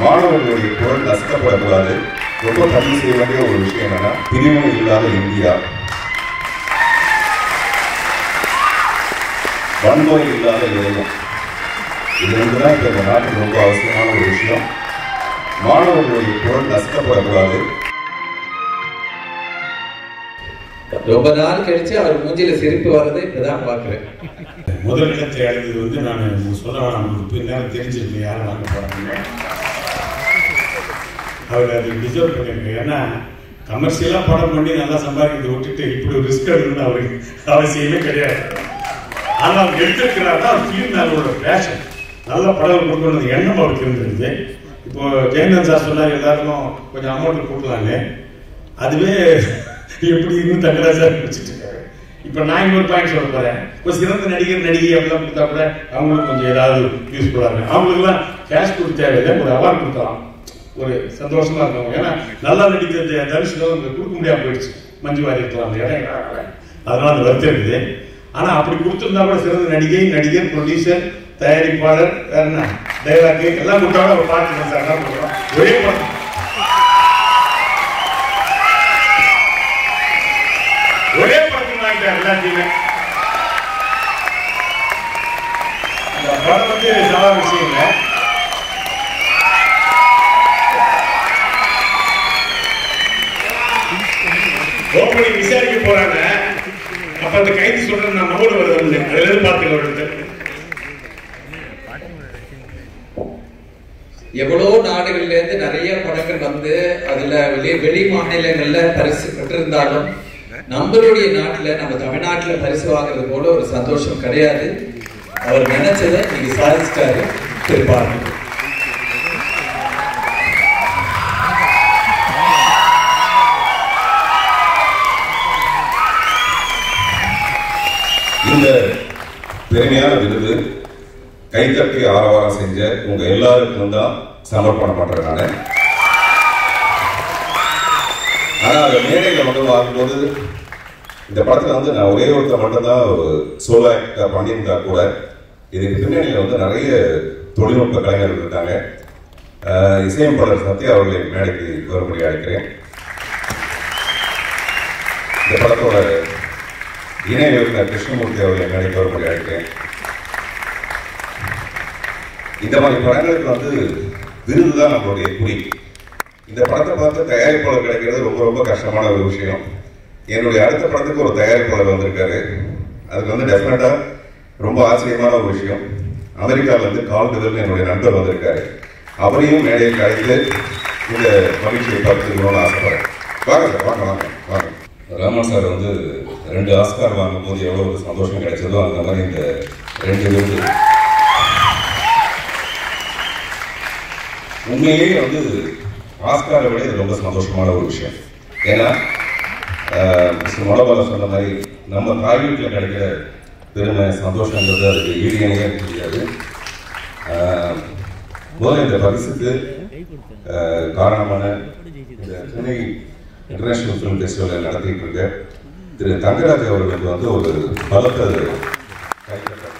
மாணவர்களுடைய குரல் நசுக்கப்படக்கூடாது ரொம்ப பதிவு செய்ய வேண்டிய ஒரு விஷயம் என்னன்னா பிரிவினை இல்லாத இந்தியா வன்முறை இல்லாத இளைஞன் இது ரெண்டு தான் இப்போ இந்த நாட்டுக்கு ரொம்ப அவசியமான ஒரு விஷயம் மாணவர்களுடைய குரல் நசுக்கப்படக்கூடாது ரொம்ப நாள் கழிச்சு அவர் மூஞ்சில சிரிப்பு வர்றதை இப்பதான் பாக்குறேன் முதல் இடத்தை அடைந்தது வந்து நான் சொல்ல வேணாம் உங்களுக்கு பின்னால் தெரிஞ்சிருக்கு யாரும் வாங்க போறாங்க அவர் அது டிசர்வ் பண்ணிருக்கு ஏன்னா கமர்ஷியலாக படம் பண்ணி நல்லா சம்பாதிக்கிறத விட்டுட்டு இப்படி ஒரு ரிஸ்க் எடுக்கணும்னு அவருக்கு அவசியமே கிடையாது ஆனால் அவர் எடுத்திருக்கிறார் தான் ஃபிலிம் அவரோட பேஷன் நல்ல படம் கொடுக்கணும் எண்ணம் அவருக்கு இருந்திருக்குது இப்போ ஜெயந்தன் சார் சொன்னார் எல்லாருக்கும் கொஞ்சம் அமௌண்ட் கொடுக்கலாங்க அதுவே எப்படி இன்னும் தங்கரா சார் வச்சுட்டு இருக்காரு இப்போ நான் இன்னொரு பாயிண்ட் சொல்ல போறேன் ஒரு சிறந்த நடிகர் நடிகை அப்படிலாம் கொடுத்தா கூட அவங்களுக்கு கொஞ்சம் ஏதாவது யூஸ்ஃபுல்லாக இருக்கும் அவங்களுக்குலாம் கேஷ் கொடுத்து தேவையில்லை ஒரு அவார்டு கொடுக்கலாம் ஒரு சந்தோஷமா இருக்கும் ஏன்னா நல்லா நடிக்கிற த- தனுஷ்ல வந்து கொடுக்க முடியாம போயிடுச்சு மஞ்சு வாரி இருக்கலாம் அந்த இடம் கிடைக்கல. அதனால அந்த வருத்தம் இருக்குது ஆனா அப்படி கொடுத்திருந்தா கூட சிறந்த நடிகை நடிகர் ப்ரொடியூசர் தயாரிப்பாளர் வேற என்ன டைலாக் எல்லாம் கொடுத்தாலும் ஒரு பாட்டு சார் எல்லாம் கொடுக்குறோம் ஒரே படம் ஒரே படத்துக்கு வாங்கிட்டார் எல்லாத்தையுமே இந்த படம் வந்து சாதாரண விஷயம் இல்லை ஓப்பனிங் விசாரிக்க போறாங்க அப்ப அந்த கைது சொல்றது நான் மகோட வருது அதுல இருந்து பாத்துக்க வருது எவ்வளவு நாடுகள்ல இருந்து நிறைய படங்கள் வந்து அதுல வெளி வெளி மாநிலங்கள்ல பரிசு பெற்றிருந்தாலும் நம்மளுடைய நாட்டுல நம்ம தமிழ்நாட்டுல பரிசு வாங்குறது போல ஒரு சந்தோஷம் கிடையாது அவர் நினைச்சதை நீங்க சாதிச்சிட்டாரு திருப்பாரு இந்த பெருமையான விருது கைத்தட்டி ஆரவாரம் செஞ்ச உங்க எல்லாருக்கும் தான் சமர்ப்பணம் பண்றேன் நான் ஆனா அந்த மேடையில வந்து வாங்கும்போது இந்த படத்துல வந்து நான் ஒரே ஒருத்தர் மட்டும்தான் ஒரு சோலோ ஆக்டா பண்ணியிருந்தா கூட இதுக்கு பின்னணியில வந்து நிறைய தொழில்நுட்ப கலைஞர்கள் இருக்காங்க ஆஹ் இசையமைப்பாளர் சத்யா அவர்களை மேடைக்கு வரும்படி அழைக்கிறேன் இந்த படத்தோட இணை இயக்குனர் கிருஷ்ணமூர்த்தி அவர்களை மேடைக்கு வரும்படி அழைக்கிறேன் இந்த மாதிரி படங்களுக்கு வந்து விருது தான் நம்மளுடைய குறி இந்த படத்தை பார்த்து தயாரிப்பாளர் கிடைக்கிறது ரொம்ப ரொம்ப கஷ்டமான ஒரு விஷயம் என்னுடைய அடுத்த படத்துக்கு ஒரு தயாரிப்பாளர் வந்திருக்காரு அதுக்கு வந்து டெஃபினட்டா ரொம்ப ஆச்சரியமான ஒரு விஷயம் அமெரிக்கால இருந்து கால் டிவர்னு என்னுடைய நண்பர் வந்திருக்காரு அவரையும் மேடையில் அழைத்து இந்த மகிழ்ச்சியை பார்த்துக்கணும்னு ஆசைப்படுறேன் வாங்க சார் வாங்க வாங்க வாங்க ராமன் சார் வந்து ரெண்டு ஆஸ்கார் வாங்கும் போது எவ்வளவு ஒரு சந்தோஷம் கிடைச்சதோ அந்த மாதிரி இந்த ரெண்டு விருது உண்மையிலேயே வந்து ஆஸ்காரை விட இது ரொம்ப சந்தோஷமான ஒரு விஷயம் ஏன்னா ஆஹ், மிஸ்டர் மனோபால சொன்ன மாதிரி நம்ம தாய் வீட்டில் கிடைக்கிற பெருமை சந்தோஷங்கிறது அதுக்கு ஈடு இணையே முடியாது ஆஹ், முதல்ல இந்த பரிசுக்கு ஆஹ், காரணமான இந்த சென்னை இன்டர்நேஷனல் ஃபிலிம் ஃபெஸ்டிவலை நடத்திட்டு இருக்க திரு தங்கராஜ் அவர்களுக்கு வந்து ஒரு பலத்த கைத்தட்டல்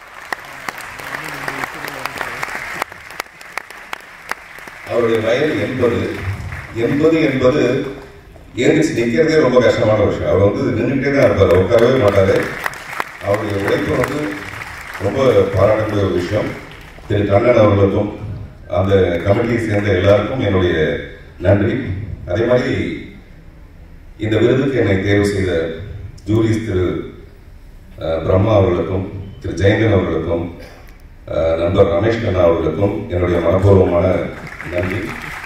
அவருடைய வயது எண்பது எண்பது என்பது ஏறிச்சு நிற்கிறதே ரொம்ப கஷ்டமான விஷயம் அவர் வந்து நின்றுட்டே தான் இருப்பார் உட்காரவே மாட்டாரு அவருடைய உழைப்பு வந்து ரொம்ப பாராட்டக்கூடிய ஒரு விஷயம் திரு கண்ணன் அவர்களுக்கும் அந்த கமிட்டியை சேர்ந்த எல்லாருக்கும் என்னுடைய நன்றி அதே மாதிரி இந்த விருதுக்கு என்னை தேர்வு செய்த ஜூரிஸ் திரு அஹ், பிரம்மா அவர்களுக்கும் திரு ஜெயந்தன் அவர்களுக்கும் அஹ், நண்பர் ரமேஷ் கண்ணா அவர்களுக்கும் என்னுடைய மனப்பூர்வமான நன்றி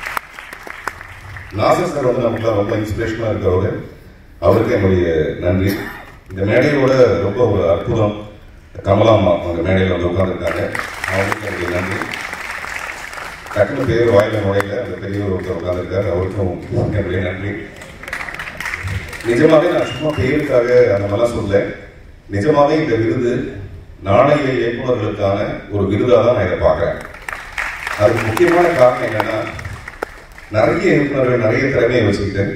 நாசர் சார் வந்து நமக்குலாம் ரொம்ப இன்ஸ்பிரேஷனாக இருக்கிறவரு அவருக்கு என்னுடைய நன்றி இந்த மேடையோட ரொம்ப ஒரு அற்புதம் கமலாம்மா அவங்க மேடையில் வந்து உட்காந்துருக்காங்க அவங்களுக்கு என்னுடைய நன்றி டக்குனு பேர் வாயில நுழையில அந்த பெரியவர் ஒருத்தர் உட்காந்துருக்காரு அவருக்கும் என்னுடைய நன்றி நிஜமாவே நான் சும்மா பேருக்காக அந்த மாதிரிலாம் சொல்ல நிஜமாவே இந்த விருது நாளைய இயக்குநர்களுக்கான ஒரு விருதாக தான் நான் இதை பார்க்குறேன் அதுக்கு முக்கியமான காரணம் என்னன்னா நிறைய இயக்குநர்கள் நிறைய திறமையை வச்சுக்கிட்டு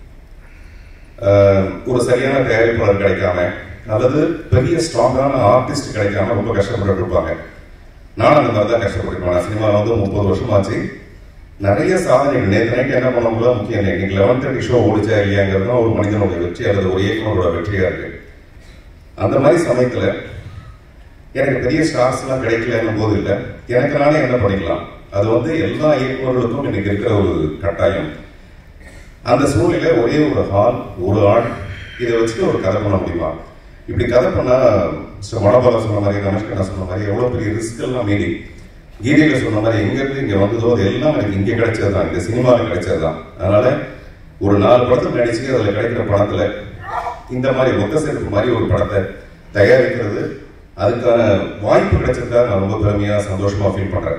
ஆஹ், ஒரு சரியான தயாரிப்பாளர் கிடைக்காம அல்லது பெரிய ஸ்ட்ராங்கான ஆர்டிஸ்ட் கிடைக்காம ரொம்ப கஷ்டப்பட்டு இருப்பாங்க நான் அந்த மாதிரி தான் கஷ்டப்பட்டிருப்பேன் நான் சினிமா வந்து முப்பது வருஷம் ஆச்சு நிறைய சாதனைகள் நேற்று நைட்டு என்ன பண்ண முடியாது முக்கியம் இல்லை இன்னைக்கு லெவன் தேர்ட்டி ஷோ ஓடிச்சா இல்லையாங்கிறது தான் ஒரு மனிதனுடைய வெற்றி அல்லது ஒரு இயக்குனரோட வெற்றியா இருக்கு அந்த மாதிரி சமயத்துல எனக்கு பெரிய ஸ்டார்ஸ் எல்லாம் கிடைக்கலன்னும் போது இல்லை எனக்கு நானே என்ன பண்ணிக்கலாம் அது வந்து எல்லா இயக்குநர்களுக்கும் இன்னைக்கு இருக்கிற ஒரு கட்டாயம் அந்த சூழ்நிலை ஒரே ஒரு ஹால் ஒரு ஆள் இதை வச்சுட்டு ஒரு கதை பண்ண முடியுமா இப்படி கதை பண்ணா மிஸ்டர் மனோபாலா சொன்ன மாதிரி ரமேஷ்கண்ணா சொன்ன மாதிரி எவ்வளவு பெரிய ரிஸ்க் எல்லாம் மீறி கீதையில சொன்ன மாதிரி எங்க இருந்து இங்க வந்ததோ அது எல்லாம் எனக்கு இங்க கிடைச்சது தான் இந்த சினிமாவில் கிடைச்சது தான் அதனால ஒரு நாலு படத்தில் நடிச்சு அதுல கிடைக்கிற பணத்துல இந்த மாதிரி மொத்த சேர்ப்பு மாதிரி ஒரு படத்தை தயாரிக்கிறது அதுக்கான வாய்ப்பு கிடைச்சதுக்காக நான் ரொம்ப பெருமையா சந்தோஷமா ஃபீல் பண்றேன்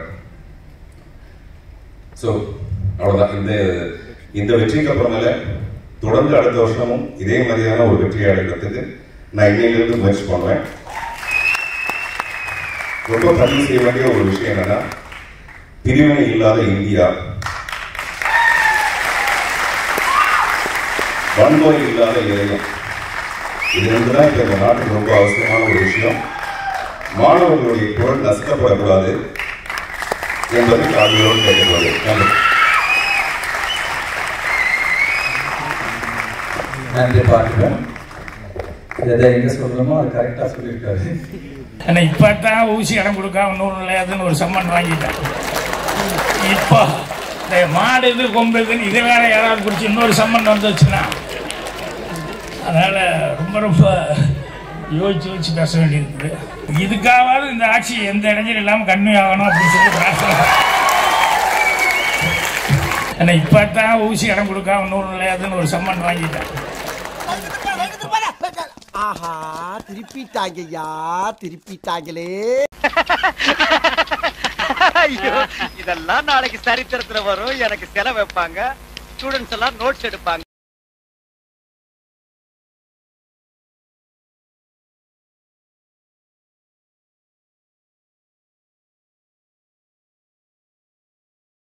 ஸோ அவ்வளோதான் இந்த இந்த வெற்றிக்கு அப்புறமேல தொடர்ந்து அடுத்த வருஷமும் இதே மாதிரியான ஒரு வெற்றியை அடைக்கிறதுக்கு நான் இன்னையிலிருந்து முயற்சி பண்ணுவேன் ரொம்ப பதிவு செய்ய வேண்டிய ஒரு விஷயம் என்னன்னா பிரிவினை இல்லாத இந்தியா வன்முறை இல்லாத இதயம் இது ரெண்டு தான் இப்போ இந்த நாட்டுக்கு ரொம்ப அவசியமான ஒரு விஷயம் மாணவர்களுடைய குரல் நசுக்கப்படக்கூடாது என்பதை காவியோடு கேட்டுக்கொள்வது நன்றி நன்றி பார்க்கிறேன் எதை எங்க சொல்றோமோ அது கரெக்டா சொல்லியிருக்காரு ஆனா இப்ப தான் ஊசி இடம் கொடுக்காம நூறு நிலையாதுன்னு ஒரு சம்மன் வாங்கிட்டேன் இப்போ இந்த மாடு இது கொம்பு இதுன்னு இதை வேற யாராவது பிடிச்சி இன்னொரு சம்மன் வந்துச்சுன்னா அதனால ரொம்ப ரொம்ப யோசிச்சு யோசிச்சு பேச வேண்டியிருக்குது இதுக்காவது இந்த ஆட்சி எந்த இடைஞ்சலும் இல்லாமல் கன்மை ஆகணும் அப்படின்னு சொல்லி பிரார்த்தனை ஆனா இப்ப தான் ஊசி இடம் கொடுக்காம நூறு நிலையாதுன்னு ஒரு சம்மன் வாங்கிட்டேன் ஆஹா திருப்பிட்டாங்கய்யா திருப்பிட்டாங்களே ஐயோ இதெல்லாம் நாளைக்கு சரித்திரத்துல வரும் எனக்கு செலவு வைப்பாங்க ஸ்டூடெண்ட்ஸ் எல்லாம் நோட்ஸ் எடுப்பாங்க